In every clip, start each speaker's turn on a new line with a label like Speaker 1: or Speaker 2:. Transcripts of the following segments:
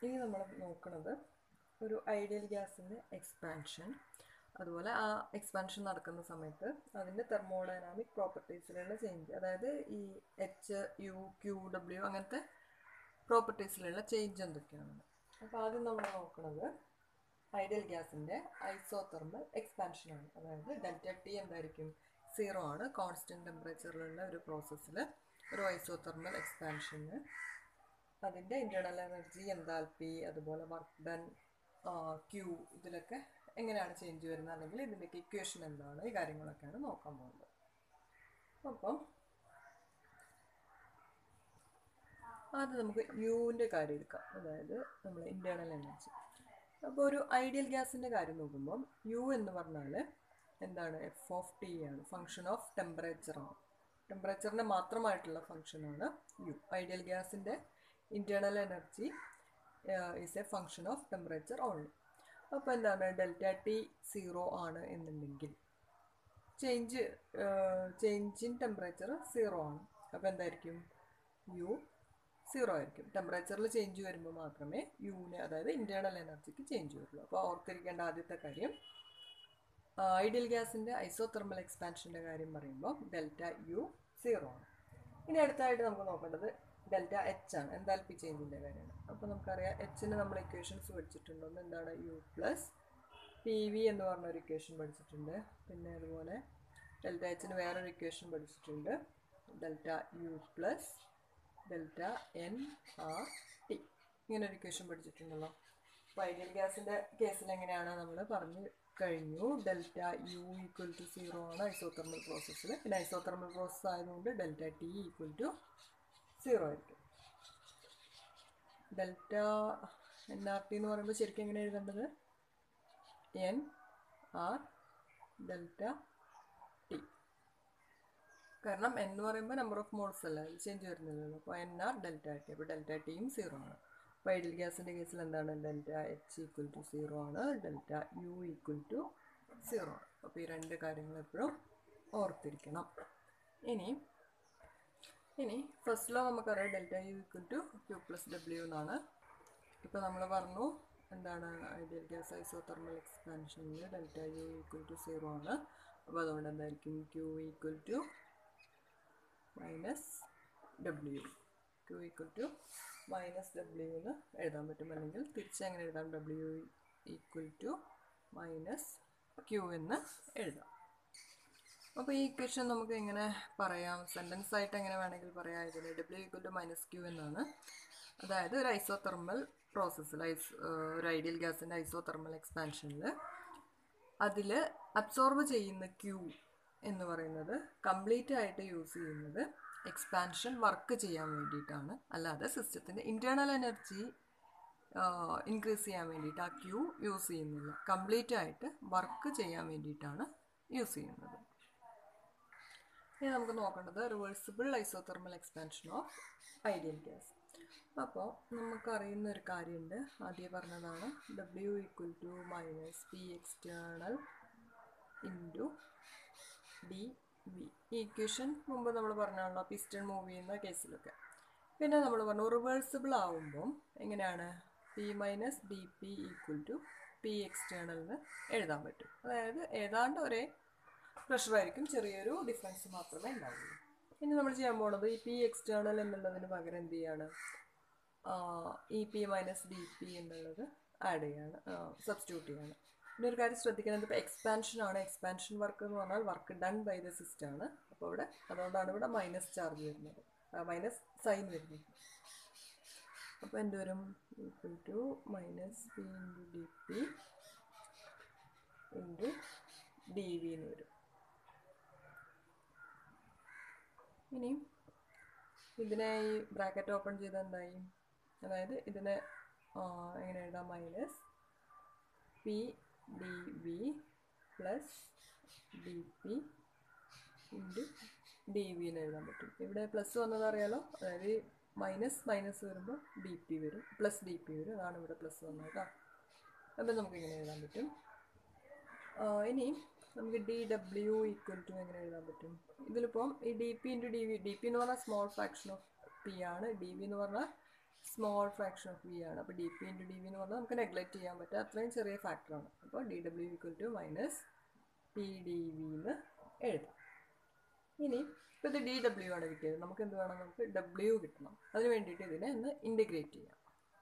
Speaker 1: ഇനി നമ്മൾ നോക്കുന്നത് ഒരു ഐഡിയൽ ഗ്യാസിൻ്റെ എക്സ്പാൻഷൻ അതുപോലെ ആ എക്സ്പാൻഷൻ നടക്കുന്ന സമയത്ത് അതിൻ്റെ തെർമോഡൈനാമിക് പ്രോപ്പർട്ടീസിലുള്ള ചേഞ്ച് അതായത് ഈ എച്ച് യു ക്യു ഡബ്ല്യു അങ്ങനത്തെ പ്രോപ്പർട്ടീസിലുള്ള ചേഞ്ച് എന്തൊക്കെയാണ് അപ്പോൾ ആദ്യം നമ്മൾ നോക്കുന്നത് ഐഡിയൽ ഗ്യാസിൻ്റെ ഐസോതെർമൽ എക്സ്പാൻഷനാണ് അതായത് ഡെൽറ്റ ടി എന്തായിരിക്കും സീറോ ആണ് കോൺസ്റ്റൻറ്റ് ടെമ്പറേച്ചറിലുള്ള ഒരു പ്രോസസ്സിൽ ഒരു ഐസോതെർമൽ എക്സ്പാൻഷന് അതിൻ്റെ ഇൻറ്റേർണൽ എനർജി എന്താൽപ്പി അതുപോലെ വർക്ക് ഡൺ ക്യൂ ഇതിലൊക്കെ എങ്ങനെയാണ് ചേഞ്ച് വരുന്നത് അല്ലെങ്കിൽ ഇതിൻ്റെയൊക്കെ ഇക്വേഷൻ എന്താണ് ഈ കാര്യങ്ങളൊക്കെയാണ് നോക്കാൻ പോകുന്നത് അപ്പം ആദ്യം നമുക്ക് യുവിൻ്റെ കാര്യം എടുക്കാം അതായത് നമ്മൾ ഇൻറ്റേർണൽ എനർജി അപ്പോൾ ഒരു ഐഡിയൽ ഗ്യാസിൻ്റെ കാര്യം നോക്കുമ്പോൾ യു എന്ന് പറഞ്ഞാൽ എന്താണ് എഫ് ഓഫ് ടി ആണ് ഫങ്ഷൻ ഓഫ് ടെമ്പറേച്ചറാണ് ടെമ്പറേച്ചറിൻ്റെ മാത്രമായിട്ടുള്ള ഫങ്ഷനാണ് യു ഐഡിയൽ ഗ്യാസിൻ്റെ internal energy is a function of temperature only അപ്പോൾ എന്താണ് ഡെൽറ്റ ടി സീറോ ആണ് എന്നുണ്ടെങ്കിൽ change change in temperature zero ആണ് അപ്പോൾ എന്തായിരിക്കും യു സീറോ ആയിരിക്കും ടെമ്പറേച്ചറിൽ ചേഞ്ച് വരുമ്പോൾ മാത്രമേ യുവിന് അതായത് ഇൻറ്റേർണൽ എനർജിക്ക് ചേഞ്ച് വരുള്ളൂ അപ്പോൾ ഓർത്തിരിക്കേണ്ട ആദ്യത്തെ കാര്യം ഐഡിയൽ ഗ്യാസിൻ്റെ ഐസോതെർമൽ എക്സ്പാൻഷൻ്റെ കാര്യം പറയുമ്പോൾ ഡെൽറ്റ യു സീറോ ആണ് ഇനി അടുത്തായിട്ട് നമുക്ക് നോക്കേണ്ടത് ഡെൽറ്റ എച്ച് ആണ് എന്താൽപ്പി ചേഞ്ചിൻ്റെ കാര്യമാണ് അപ്പോൾ നമുക്കറിയാം എച്ചിന് നമ്മൾ ഇക്വേഷൻസ് പഠിച്ചിട്ടുണ്ട് ഒന്ന് എന്താണ് യു പ്ലസ് പി വി എന്ന് പറഞ്ഞൊരു ഇക്വേഷൻ പഠിച്ചിട്ടുണ്ട് പിന്നെ അതുപോലെ ഡെൽറ്റ എച്ചിന് വേറൊരു ഇക്വേഷൻ പഠിച്ചിട്ടുണ്ട് delta U plus delta N R T ഇങ്ങനെ ഒരു ഇക്വേഷൻ പഠിച്ചിട്ടുണ്ടല്ലോ അപ്പോൾ ഐഡിയൽ ഗ്യാസിൻ്റെ കേസിൽ എങ്ങനെയാണ് നമ്മൾ പറഞ്ഞു കഴിഞ്ഞു delta U equal to zero ആണ് ഐസോതെർമൽ പ്രോസസ്സിൽ പിന്നെ ഐസോതെർമൽ പ്രോസസ്സ് ആയതുകൊണ്ട് delta T equal to zero ആയിരിക്കും ഡെൽറ്റ എൻ ആർ ടി എന്ന് പറയുമ്പോൾ ശരിക്കും എങ്ങനെ എഴുതേണ്ടത് എൻ ആർ ഡെൽറ്റ ടി കാരണം എൻ എന്ന് പറയുമ്പോൾ നമ്പർ ഓഫ് മോൾസ് അല്ല അതിൽ ചേഞ്ച് വരുന്നില്ലല്ലോ അപ്പോൾ എൻ ആർ ഡെൽറ്റ ടി അപ്പോൾ ഡെൽറ്റ ടിയും സീറോ ആണ് അപ്പോൾ ഐഡിയൽ ഗ്യാസിൻ്റെ കേസിൽ എന്താണ് delta H equal to zero ആണ് delta U equal to zero ആണ് അപ്പോൾ ഈ രണ്ട് കാര്യങ്ങൾ എപ്പോഴും ഓർത്തിരിക്കണം ഇനി ഇനി ഫസ്റ്റ് ലോ നമുക്കറിയാം delta U equal to Q plus W എന്നാണ് ഇപ്പോൾ നമ്മൾ പറഞ്ഞു എന്താണ് ഐഡിയൽ ഗ്യാസ് ഐസോതെർമൽ എക്സ്പാൻഷനിൽ delta U equal to zero ആണ് അപ്പോൾ അതുകൊണ്ട് എന്തായിരിക്കും Q equal to minus W Q equal to minus W എന്ന് എഴുതാൻ പറ്റും അല്ലെങ്കിൽ തിരിച്ച് എങ്ങനെ എഴുതാം W equal to minus Q എന്ന് എഴുതാം അപ്പോൾ ഈ ഇക്വേഷൻ നമുക്ക് എങ്ങനെ പറയാം സെൻറ്റൻസ് ആയിട്ട് എങ്ങനെ വേണമെങ്കിൽ പറയാം ഇതിൽ W equal to minus Q എന്നാണ് അതായത് ഒരു ഐസോതെർമൽ പ്രോസസ്സിൽ ഐസ് ഒരു ഐഡിയൽ ഗ്യാസിൻ്റെ ഐസോതെർമൽ എക്സ്പാൻഷനിൽ അതിൽ അബ്സോർബ് ചെയ്യുന്ന ക്യൂ എന്ന് പറയുന്നത് കംപ്ലീറ്റ് ആയിട്ട് യൂസ് ചെയ്യുന്നത് എക്സ്പാൻഷൻ വർക്ക് ചെയ്യാൻ വേണ്ടിയിട്ടാണ് അല്ലാതെ സിസ്റ്റത്തിൻ്റെ ഇൻറ്റേർണൽ എനർജി ഇൻക്രീസ് ചെയ്യാൻ വേണ്ടിയിട്ട് ആ ക്യൂ യൂസ് ചെയ്യുന്നില്ല കംപ്ലീറ്റ് ആയിട്ട് വർക്ക് ചെയ്യാൻ വേണ്ടിയിട്ടാണ് യൂസ് ചെയ്യുന്നത് ഇനി നമുക്ക് നോക്കേണ്ടത് reversible isothermal expansion of ideal gas അപ്പോൾ നമുക്കറിയുന്ന ഒരു കാര്യമുണ്ട് ആദ്യം പറഞ്ഞതാണ് W equal to minus P external into D V ഈ ഇക്വേഷൻ മുമ്പ് നമ്മൾ പറഞ്ഞാണല്ലോ പിസ്റ്റൺ മൂവ് ചെയ്യുന്ന കേസിലൊക്കെ പിന്നെ നമ്മൾ പറഞ്ഞു റിവേഴ്സിബിൾ ആവുമ്പം എങ്ങനെയാണ് P minus D P equal to P എക്സ്റ്റേണലിന് എഴുതാൻ പറ്റും അതായത് ഏതാണ്ട് ഒരേ പ്രഷറായിരിക്കും ചെറിയൊരു ഡിഫറൻസ് മാത്രമേ ഉണ്ടാവുള്ളൂ ഇനി നമ്മൾ ചെയ്യാൻ പോണത് ഈ പി എക്സ്റ്റേണൽ എന്നുള്ളതിന് പകരം എന്ത് ചെയ്യാണ് ഇ പി മൈനസ് ഡി പി എന്നുള്ളത് ആഡ് ചെയ്യാണ് സബ്സ്റ്റിറ്റ്യൂട്ട് ചെയ്യാണ് പിന്നെ ഒരു കാര്യം ശ്രദ്ധിക്കുന്നത് ഇപ്പോൾ എക്സ്പാൻഷൻ ആണ് എക്സ്പാൻഷൻ വർക്ക് എന്ന് പറഞ്ഞാൽ work done by the system ആണ് അപ്പോൾ ഇവിടെ അതുകൊണ്ടാണ് ഇവിടെ മൈനസ് ചാർജ് വരുന്നത് മൈനസ് സൈൻ വരുന്നത് അപ്പോൾ എന്ത് വരും equal to minus P into D P into D V എന്ന് വരും ഇനി ഇതിനെ ഈ ബ്രാക്കറ്റ് ഓപ്പൺ ചെയ്താൽ എന്തായി അതായത് ഇതിനെ എങ്ങനെ എഴുതാം minus P D V plus D P into D V എന്ന് എഴുതാൻ പറ്റും ഇവിടെ പ്ലസ് വന്നത് അറിയാലോ അതായത് മൈനസ് മൈനസ് വരുമ്പോൾ ഡി പി വരും പ്ലസ് ഡി പി വരും അതാണ് ഇവിടെ പ്ലസ് വന്നത് കേട്ടോ അപ്പം നമുക്ക് ഇങ്ങനെ എഴുതാൻ പറ്റും ഇനി നമുക്ക് ഡി ഡബ്ല്യു ഈക്വൽ ടു എങ്ങനെ എഴുതാൻ പറ്റും ഇതിലിപ്പം ഈ D P into D V D P എന്ന് പറഞ്ഞാൽ സ്മോൾ ഫ്രാക്ഷൻ ഓഫ് പി ആണ് ഡി വി എന്ന് പറഞ്ഞാൽ സ്മോൾ ഫ്രാക്ഷൻ ഓഫ് വി ആണ് അപ്പോൾ D P into D V എന്ന് പറഞ്ഞാൽ നമുക്ക് നെഗ്ലക്റ്റ് ചെയ്യാൻ പറ്റുക അത്രയും ചെറിയ ഫാക്ടറാണ് അപ്പോൾ D W equal to minus P D V എന്ന് എഴുതാം ഇനി ഇപ്പോൾ ഇത് ഡി ഡബ്ല്യു ആണ് കിട്ടിയത് നമുക്ക് എന്ത് വേണം നമുക്ക് ഡബ്ല്യു കിട്ടണം അതിന് വേണ്ടിയിട്ട് ഇതിനെ ഒന്ന് ഇൻറ്റഗ്രേറ്റ് ചെയ്യാം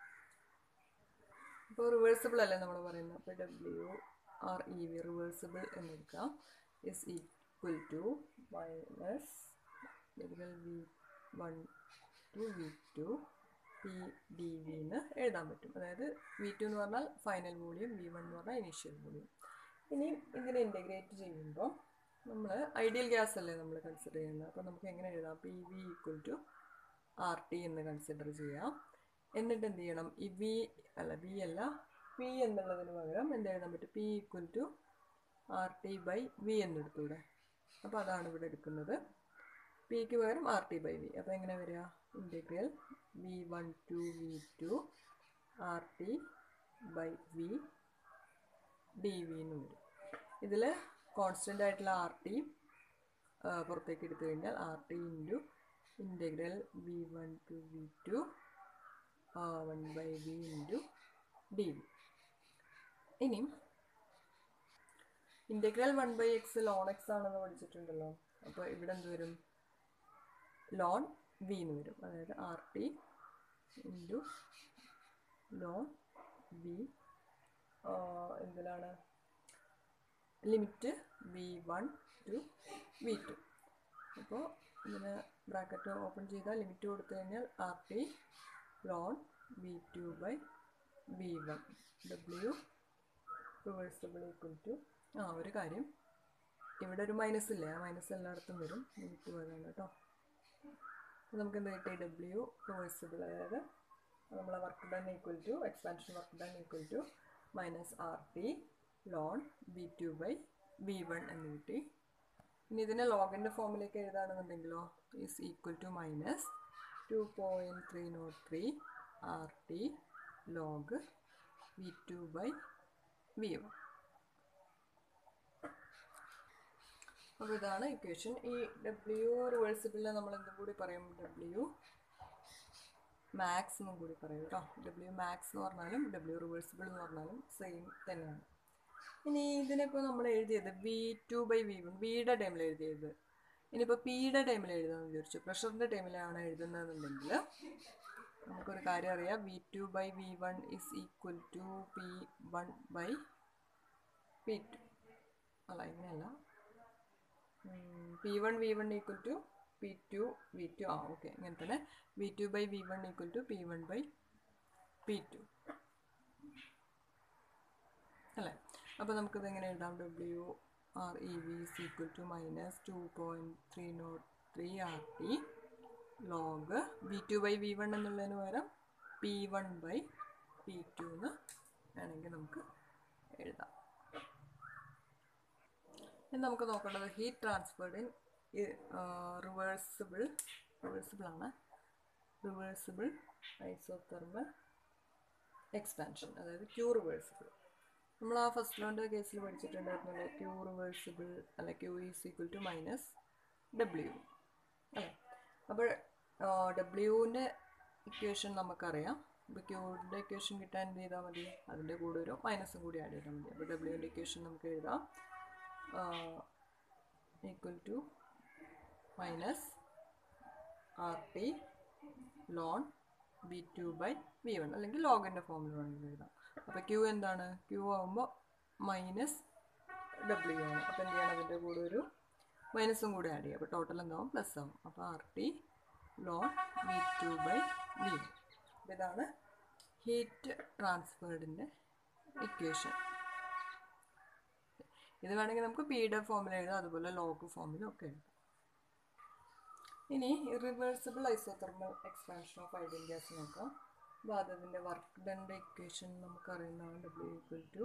Speaker 1: ഇപ്പോൾ റിവേഴ്സിബിൾ അല്ലേ നമ്മൾ പറയുന്നത് അപ്പോൾ W R E V reversible എന്ന് എടുക്കാം is equal to minus integral V one to V two P D V എന്ന് എഴുതാൻ പറ്റും അതായത് വി ടു എന്ന് പറഞ്ഞാൽ ഫൈനൽ വോളിയം വി വൺ എന്ന് പറഞ്ഞാൽ ഇനീഷ്യൽ വോളിയം ഇനി ഇതിനെ ഇൻറ്റഗ്രേറ്റ് ചെയ്യുമ്പോൾ നമ്മൾ ഐഡിയൽ ഗ്യാസ് അല്ലേ നമ്മൾ കൺസിഡർ ചെയ്യുന്നത് അപ്പോൾ നമുക്ക് എങ്ങനെ എഴുതാം P V equal to R T എന്ന് കൺസിഡർ ചെയ്യാം എന്നിട്ട് എന്ത് ചെയ്യണം ഈ വി അല്ല വി അല്ല പി എന്നുള്ളതിന് പകരം എന്ത് എഴുതാൻ പറ്റും P equal to R T by V എന്നെടുത്തൂടെ അപ്പോൾ അതാണ് ഇവിടെ എടുക്കുന്നത് പിക്ക് പകരം ആർ ടി ബൈ വി അപ്പോൾ എങ്ങനെ വരിക integral V one to V two R T by V D V എന്ന് വരും ഇതിൽ കോൺസ്റ്റൻ്റ് ആയിട്ടുള്ള ആർ ടി പുറത്തേക്ക് എടുത്തു കഴിഞ്ഞാൽ R T into integral V one to V two one by V into D V ഇനി integral one by X lon X ആണെന്ന് പഠിച്ചിട്ടുണ്ടല്ലോ അപ്പോൾ ഇവിടെ എന്ത് വരും ലോൺ വി എന്ന് വരും അതായത് R T into lon V എന്തിലാണ് limit V one to V two അപ്പോൾ ഇതിന് ബ്രാക്കറ്റ് ഓപ്പൺ ചെയ്താൽ ലിമിറ്റ് കൊടുത്തു കഴിഞ്ഞാൽ R T lon V two by V one W reversible equal to ആ ഒരു കാര്യം ഇവിടെ ഒരു മൈനസ് ഇല്ലേ ആ മൈനസ് എല്ലായിടത്തും വരും ലിമിറ്റ് പോയതാണ് കേട്ടോ അപ്പോൾ നമുക്ക് എന്ത് കിട്ടി ഡബ്ല്യു റിവേഴ്സിബിൾ അതായത് നമ്മളെ work done equal to expansion work done equal to minus R T lon V two by V one എന്ന് കിട്ടി ഇനി ഇതിനെ ലോഗിൻ്റെ ഫോമിലേക്ക് എഴുതാണെന്നുണ്ടെങ്കിലോ is equal to minus two point three nought three R T log V two by V one അപ്പോൾ ഇതാണ് equation ഈ ഡബ്ല്യു റിവേഴ്സിബിളിനെ നമ്മൾ എന്തും കൂടി പറയും ഡബ്ല്യു മാക്സ് എന്നും കൂടി പറയും കേട്ടോ ഡബ്ല്യു മാക്സ് എന്ന് പറഞ്ഞാലും ഡബ്ല്യു റിവേഴ്സിബിൾ എന്ന് പറഞ്ഞാലും സെയിം തന്നെയാണ് ഇനി ഇതിനിപ്പോൾ നമ്മൾ എഴുതിയത് V two by V one വിയുടെ ടൈമിൽ എഴുതിയത് ഇനിയിപ്പോൾ പിയുടെ ടൈമിൽ എഴുതാമെന്ന് വിചാരിച്ചു പ്രഷറിൻ്റെ ടൈമിലാണ് എഴുതുന്നതെന്നുണ്ടെങ്കിൽ നമുക്കൊരു കാര്യം അറിയാം V two by V one is equal to P one by P two അല്ല ഇങ്ങനെയല്ല P one V one equal to P two V two ആ ഓക്കെ ഇങ്ങനെ തന്നെ V two by V one equal to P one by P two അല്ലേ അപ്പോൾ നമുക്കിത് എങ്ങനെ എഴുതാം W R E V is equal to minus two point three nought three R T log V two by V one എന്നുള്ളതിന് പകരം P one by P two എന്ന് വേണമെങ്കിൽ നമുക്ക് എഴുതാം ഇനി നമുക്ക് നോക്കേണ്ടത് heat transferred in reversible reversible ആണ് റിവേഴ്സിബിൾ ഐസോതെർമൽ എക്സ്പാൻഷൻ അതായത് ക്യൂ റിവേഴ്സിബിൾ നമ്മൾ ആ ഫസ്റ്റ് ലോൻ്റെ കേസിൽ പഠിച്ചിട്ടുണ്ടായിരുന്നല്ലോ ക്യൂ റിവേഴ്സിബിൾ അല്ല Q is equal to minus W അല്ലേ അപ്പോൾ ഡബ്ല്യുവിൻ്റെ ഇക്വേഷൻ നമുക്കറിയാം ഇപ്പോൾ ക്യൂവിൻ്റെ ഇക്വേഷൻ കിട്ടാൻ എന്ത് ചെയ്താൽ മതി അതിൻ്റെ കൂടെ ഒരു മൈനസും കൂടി ആഡ് ചെയ്താൽ മതി അപ്പോൾ ഡബ്ല്യുവിൻ്റെ ഇക്വേഷൻ നമുക്ക് എഴുതാം equal to minus R T lon B two by V one അല്ലെങ്കിൽ ലോഗിൻ്റെ ഫോമിൽ വേണമെങ്കിൽ എഴുതാം അപ്പോൾ ക്യൂ എന്താണ് ക്യൂ ആകുമ്പോൾ മൈനസ് ഡബ്ല്യു ആണ് അപ്പോൾ എന്ത് ചെയ്യണം അതിൻ്റെ കൂടെ ഒരു മൈനസും കൂടി ആഡ് ചെയ്യും അപ്പോൾ ടോട്ടൽ എന്താവും പ്ലസ് ആവും അപ്പോൾ R T lon V two by V one അപ്പോൾ ഇതാണ് ഹീറ്റ് ട്രാൻസ്ഫേർഡിൻ്റെ ഇക്വേഷൻ ഇത് വേണമെങ്കിൽ നമുക്ക് പിയുടെ ഫോമിൽ എഴുതാം അതുപോലെ ലോഗ് ഫോമിലും ഒക്കെ എഴുതാം ഇനി irreversible isothermal expansion of ideal gas നോക്കാം അപ്പോൾ അതിൻ്റെ വർക്ക് ഡൻ്റെ ഇക്വേഷൻ നമുക്കറിയുന്നതാണ് W equal to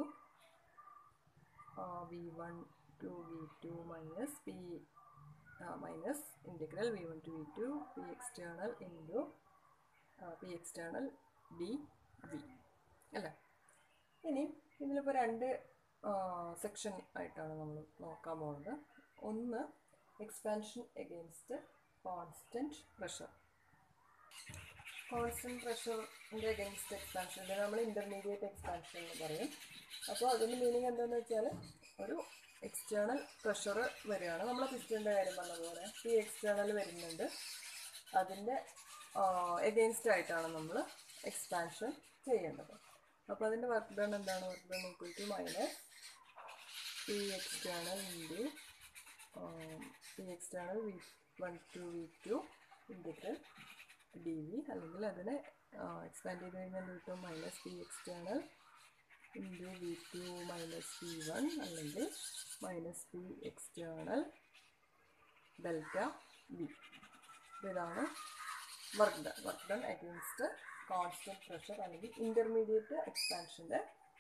Speaker 1: V one to V two minus P minus integral V one to V two P external into P external D V അല്ലേ ഇനി ഇതിലിപ്പോൾ രണ്ട് section ആയിട്ടാണ് നമ്മൾ നോക്കാൻ പോകുന്നത് ഒന്ന് expansion against constant pressure constant പ്രഷറിൻ്റെ അഗൈൻസ്റ്റ് എക്സ്പാൻഷൻ ഇതിനെ നമ്മൾ ഇൻ്റർമീഡിയറ്റ് എക്സ്പാൻഷൻ എന്ന് പറയും അപ്പോൾ അതിൻ്റെ മീനിങ് എന്താണെന്ന് വെച്ചാൽ ഒരു എക്സ്റ്റേണൽ പ്രഷർ വരികയാണ് നമ്മൾ പിസ്റ്റൻ്റെ കാര്യം പറഞ്ഞതുപോലെ ഈ എക്സ്റ്റേണൽ വരുന്നുണ്ട് അതിൻ്റെ എഗെയിൻസ്റ്റ് ആയിട്ടാണ് നമ്മൾ എക്സ്പാൻഷൻ ചെയ്യേണ്ടത് അപ്പോൾ അതിൻ്റെ വർക്ക് ഡൺ എന്താണ് work done equal to minus P external into P external V one to V two integral D V അല്ലെങ്കിൽ അതിനെ എക്സ്പാൻഡ് ചെയ്ത് കഴിഞ്ഞാൽ എന്ത് കിട്ടും minus P external into V two minus P one അല്ലെങ്കിൽ minus P external delta V ഇതാണ് work done work done against constant pressure അല്ലെങ്കിൽ intermediate എക്സ്പാൻഷൻ്റെ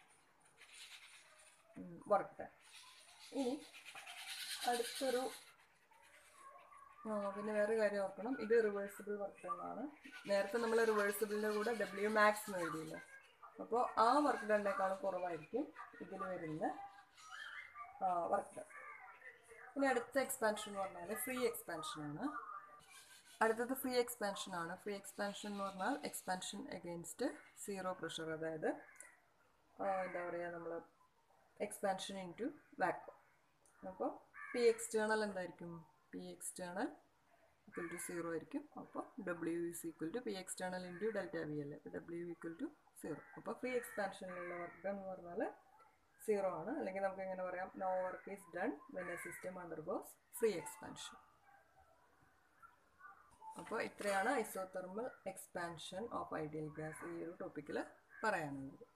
Speaker 1: വർക്ക് ഡൺ ഇനി അടുത്തൊരു ആ, പിന്നെ വേറെ കാര്യം ഓർക്കണം ഇത് റിവേഴ്സിബിൾ വർക്ക് ഡൺ ആണ് നേരത്തെ നമ്മൾ റിവേഴ്സിബിളിൻ്റെ കൂടെ ഡബ്ല്യു മാക്സ് എന്ന് എഴുതിയില്ല അപ്പോൾ ആ വർക്ക് ഡണ്ണേക്കാളും കുറവായിരിക്കും ഇതിൽ വരുന്ന വർക്ക് ഡൺ ഇനി അടുത്ത എക്സ്പാൻഷൻ എന്ന് പറഞ്ഞാൽ ഫ്രീ എക്സ്പാൻഷൻ ആണ് അടുത്തത് ഫ്രീ എക്സ്പാൻഷൻ ആണ് ഫ്രീ എക്സ്പാൻഷൻ എന്ന് പറഞ്ഞാൽ എക്സ്പാൻഷൻ അഗെയിൻസ്റ്റ് സീറോ പ്രഷർ അതായത് ആ, എന്താ പറയുക നമ്മൾ എക്സ്പാൻഷൻ ഇൻ ടു വാക്വം അപ്പോൾ പി എക്സ്റ്റേണൽ എന്തായിരിക്കും P external equal to zero ആയിരിക്കും അപ്പോൾ W is equal to P external into delta V അല്ലേ അപ്പോൾ ഡബ്ല്യു ഈക്വൽ ടു സീറോ അപ്പോൾ ഫ്രീ എക്സ്പാൻഷനിലുള്ള വർക്ക് എന്ന് പറഞ്ഞാൽ സീറോ ആണ് അല്ലെങ്കിൽ നമുക്ക് എങ്ങനെ പറയാം no work is done when a system undergoes free expansion അപ്പോൾ ഇത്രയാണ് isothermal expansion of ideal gas ഈ ഒരു ടോപ്പിക്കിൽ പറയാനുള്ളത്